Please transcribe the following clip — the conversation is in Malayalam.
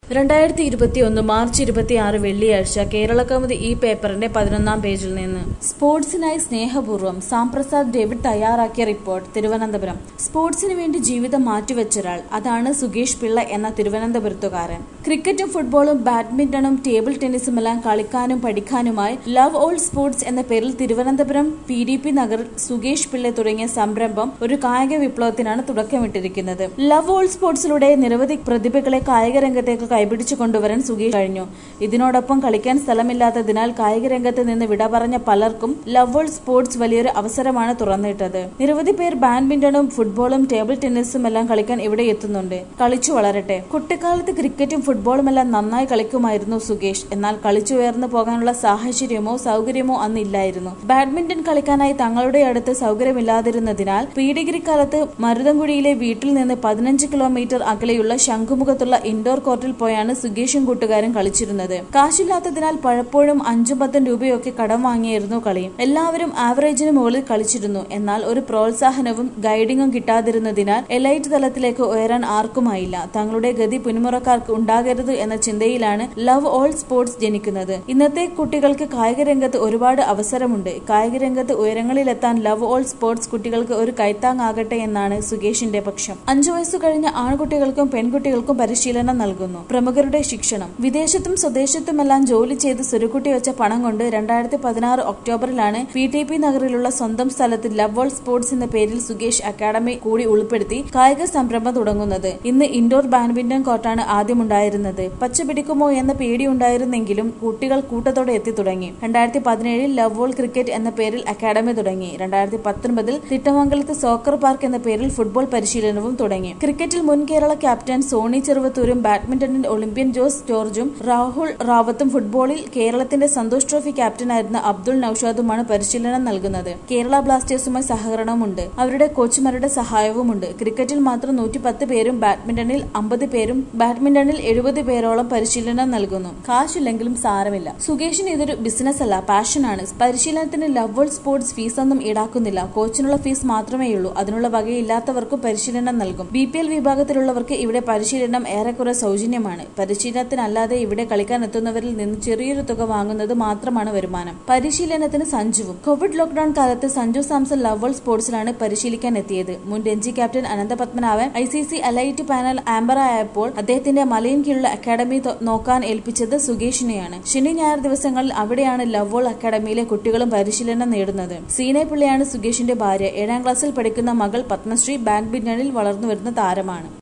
രണ്ടായിരത്തി ഇരുപത്തിയൊന്ന് മാർച്ച് ഇരുപത്തിയാറ് വെള്ളിയാഴ്ച കേരള കൗമുദി ഈ പേപ്പറിന്റെ പതിനൊന്നാം പേജിൽ നിന്ന് സ്പോർട്സിനായി സ്നേഹപൂർവ്വം സാംപ്രസാദ് ഡേവിഡ് തയ്യാറാക്കിയ റിപ്പോർട്ട് തിരുവനന്തപുരം സ്പോർട്സിന് വേണ്ടി ജീവിതം മാറ്റിവെച്ചൊരാൾ അതാണ് സുകേഷ് പിള്ള എന്ന തിരുവനന്തപുരത്തുകാരൻ ക്രിക്കറ്റും ഫുട്ബോളും ബാഡ്മിന്റണും ടേബിൾ ടെന്നീസുമെല്ലാം കളിക്കാനും പഠിക്കാനുമായി ലവ് ഓൾ സ്പോർട്സ് എന്ന പേരിൽ തിരുവനന്തപുരം പി ഡി പി നഗറിൽ സുകേഷ് പിള്ള തുടങ്ങിയ സംരംഭം ഒരു കായിക വിപ്ലവത്തിനാണ് തുടക്കമിട്ടിരിക്കുന്നത് ലവ് ഓൾ സ്പോർട്സിലൂടെ നിരവധി പ്രതിഭകളെ കായിക രംഗത്തേക്ക് കൈപിടിച്ചു കൊണ്ടുവരാൻ സുകേഷ് കഴിഞ്ഞു ഇതിനോടൊപ്പം കളിക്കാൻ സ്ഥലമില്ലാത്തതിനാൽ കായിക രംഗത്ത് നിന്ന് വിട പറഞ്ഞ പലർക്കും ലവ് ഓൾ സ്പോർട്സ് വലിയൊരു അവസരമാണ് തുറന്നിട്ടത് നിരവധി പേർ ബാഡ്മിന്റണും ഫുട്ബോളും ടേബിൾ ടെന്നീസും എല്ലാം കളിക്കാൻ ഇവിടെ എത്തുന്നുണ്ട് കളിച്ചു വളരട്ടെ കുട്ടിക്കാലത്ത് ക്രിക്കറ്റും ഫുട്ബോളും എല്ലാം നന്നായി കളിക്കുമായിരുന്നു സുകേഷ് എന്നാൽ കളിച്ചുയർന്നു പോകാനുള്ള സാഹചര്യമോ സൗകര്യമോ അന്ന് ഇല്ലായിരുന്നു ബാഡ്മിന്റൺ കളിക്കാനായി തങ്ങളുടെ അടുത്ത് സൗകര്യമില്ലാതിരുന്നതിനാൽ പി ഡിഗ്രി കാലത്ത് മരുതൻകുഴിയിലെ വീട്ടിൽ നിന്ന് പതിനഞ്ച് കിലോമീറ്റർ അകലെയുള്ള ശംഖുമുഖത്തുള്ള ഇൻഡോർ കോർട്ടിൽ പോയാണ് സുകേഷും കൂട്ടുകാരും കളിച്ചിരുന്നത് കാശില്ലാത്തതിനാൽ പലപ്പോഴും അഞ്ചും പത്തും രൂപയൊക്കെ കടം വാങ്ങിയായിരുന്നു കളി എല്ലാവരും ആവറേജിന് മുകളിൽ കളിച്ചിരുന്നു എന്നാൽ ഒരു പ്രോത്സാഹനവും ഗൈഡിങ്ങും കിട്ടാതിരുന്നതിനാൽ എലൈറ്റ് തലത്തിലേക്ക് ഉയരാൻ ആർക്കുമായില്ല തങ്ങളുടെ ഗതി പിന്മുറക്കാർക്ക് ഉണ്ടാകരുത് എന്ന ചിന്തയിലാണ് ലവ് ഓൾ സ്പോർട്സ് ജനിക്കുന്നത് ഇന്നത്തെ കുട്ടികൾക്ക് കായിക രംഗത്ത് ഒരുപാട് അവസരമുണ്ട് കായിക രംഗത്ത് ഉയരങ്ങളിലെത്താൻ ലവ് ഓൾ സ്പോർട്സ് കുട്ടികൾക്ക് ഒരു കൈത്താങ്ങാകട്ടെ എന്നാണ് സുകേഷിന്റെ പക്ഷം അഞ്ചു വയസ്സു കഴിഞ്ഞ ആൺകുട്ടികൾക്കും പെൺകുട്ടികൾക്കും പരിശീലനം നൽകുന്നു പ്രമുഖരുടെ ശിക്ഷണം വിദേശത്തും സ്വദേശത്തുമെല്ലാം ജോലി ചെയ്ത് സ്വരുക്കുട്ടി വെച്ച പണം കൊണ്ട് രണ്ടായിരത്തി പതിനാറ് ഒക്ടോബറിലാണ് പി ടി പി നഗറിലുള്ള സ്വന്തം സ്ഥലത്ത് ലവ് ഓൾ സ്പോർട്സ് എന്ന പേരിൽ സുകേഷ് അക്കാദമി കൂടി ഉൾപ്പെടുത്തി കായിക സംരംഭം തുടങ്ങുന്നത് ഇന്ന് ഇൻഡോർ ബാഡ്മിന്റൺ കോർട്ടാണ് ആദ്യമുണ്ടായിരുന്നത് പച്ച പിടിക്കുമോ എന്ന പേടിയുണ്ടായിരുന്നെങ്കിലും കുട്ടികൾ കൂട്ടത്തോടെ എത്തി തുടങ്ങി രണ്ടായിരത്തി പതിനേഴിൽ ലവ് ഓൾ ക്രിക്കറ്റ് എന്ന പേരിൽ അക്കാദമി തുടങ്ങി രണ്ടായിരത്തി പത്തൊൻപതിൽ തിട്ടമംഗലത്ത് സോക്കർ പാർക്ക് എന്ന പേരിൽ ഫുട്ബോൾ പരിശീലനവും തുടങ്ങി ക്രിക്കറ്റിൽ മുൻ കേരള ക്യാപ്റ്റൻ സോണി ചെറുവത്തൂരും ബാഡ്മിന്റണിൽ ഒളിമ്പ്യൻ ജോസ് ജോർജും രാഹുൽ റാവത്തും ഫുട്ബോളിൽ കേരളത്തിന്റെ സന്തോഷ് ട്രോഫി ക്യാപ്റ്റനായിരുന്ന അബ്ദുൾ നൌഷാദുമാണ് പരിശീലനം നൽകുന്നത് കേരള ബ്ലാസ്റ്റേഴ്സുമായി സഹകരണമുണ്ട് അവരുടെ കോച്ചുമാരുടെ സഹായവുമുണ്ട് ക്രിക്കറ്റിൽ മാത്രം നൂറ്റി പത്ത് പേരും ബാഡ്മിന്റണിൽ അമ്പത് പേരും ബാഡ്മിന്റണിൽ എഴുപത് പേരോളം പരിശീലനം നൽകുന്നു കാശില്ലെങ്കിലും സാരമില്ല സുകേഷിന് ഇതൊരു ബിസിനസ് അല്ല പാഷനാണ് പരിശീലനത്തിന് ലവ് സ്പോർട്സ് ഫീസ് ഒന്നും ഈടാക്കുന്നില്ല കോച്ചിനുള്ള ഫീസ് മാത്രമേയുള്ളൂ അതിനുള്ള വകയില്ലാത്തവർക്കും പരിശീലനം നൽകും ബി പി എൽ വിഭാഗത്തിലുള്ളവർക്ക് ഇവിടെ പരിശീലനം ഏറെക്കുറെ സൗജന്യമാണ് പരിശീലനത്തിനല്ലാതെ ഇവിടെ കളിക്കാൻ എത്തുന്നവരിൽ നിന്ന് ചെറിയൊരു തുക വാങ്ങുന്നത് മാത്രമാണ് വരുമാനം പരിശീലനത്തിന് സഞ്ജുവും കോവിഡ് ലോക്ഡൌൺ കാലത്ത് സഞ്ജു സാംസൺ ലവൽ സ്പോർട്സിലാണ് പരിശീലിക്കാൻ എത്തിയത് മുൻ Ranji captain Anantha Padmanabhan I C C elite panel umpire ആയപ്പോൾ അദ്ദേഹത്തിന്റെ മലയിൻ കീഴിലുള്ള അക്കാദമി നോക്കാൻ ഏൽപ്പിച്ചത് സുകേഷിനെയാണ് ശനി ഞായർ ദിവസങ്ങളിൽ അവിടെയാണ് ലവോൾ അക്കാദമിയിലെ കുട്ടികളും പരിശീലനം നേടുന്നത് സീനെ പിള്ളയാണ് സുകേഷിന്റെ ഭാര്യ ഏഴാം ക്ലാസ്സിൽ പഠിക്കുന്ന മകൾ പത്മശ്രീ ബാഡ്മിന്റണിൽ വളർന്നു വരുന്ന താരമാണ്